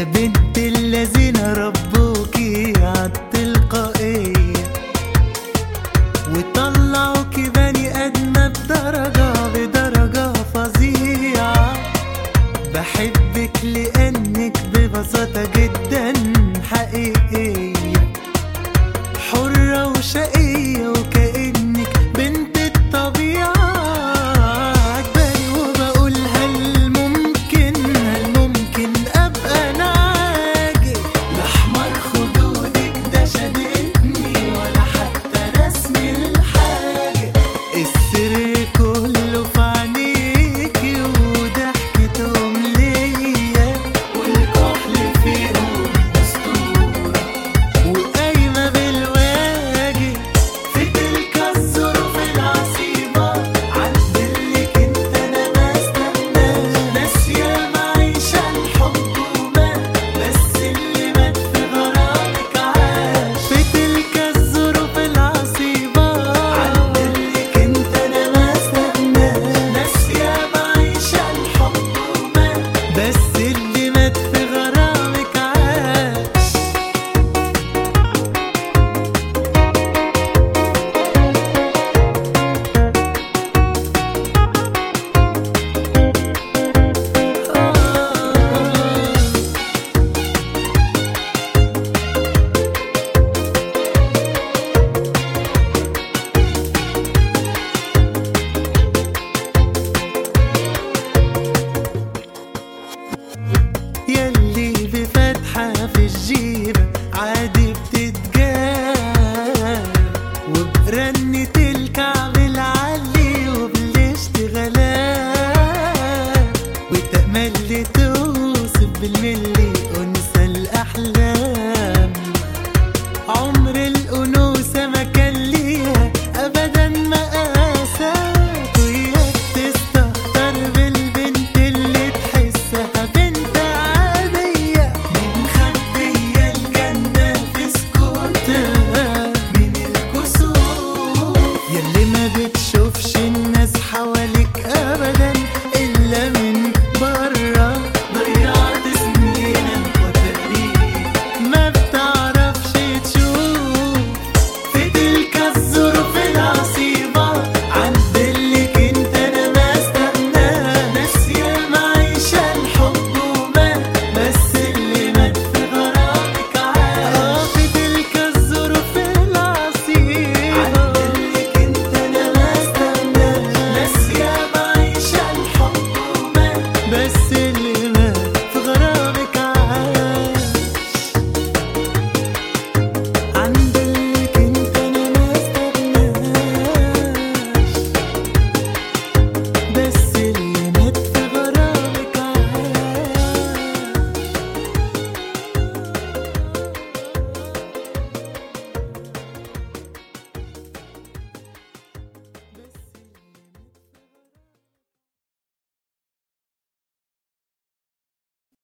بنت الذين ربوكي عالتلقائية وطلعوكي بني ادمة بدرجة بدرجة فظيعة بحبك لانك ببساطة جدا حقيقية حرة وشقية وكأنك بنت الطبيعة عجباني وبقول هل ممكن هل ممكن أبقى أنا عاجب الأحمر خدودك ده شددني ولا حتى رسم الحاجب السر كله في عينيكي وضحكتهم ليا والكحل فيهم أسطورة وقايمة بالواجب في تلك الظروف العصيبة عدلك انت انا ما استناش ناسية معيشة الحب ومات بس اللي مات في غرامك عاش في تلك الظروف العصيبة عدلك انت انا ما استناش ناسية معيشة الحب ومات بس اللي مات في غرامك عاش يلي بفتحة في الجيبة عادي بتتجاب وبرنة الكعب العالي وبالاشتغالات وتأمل توصف بالملي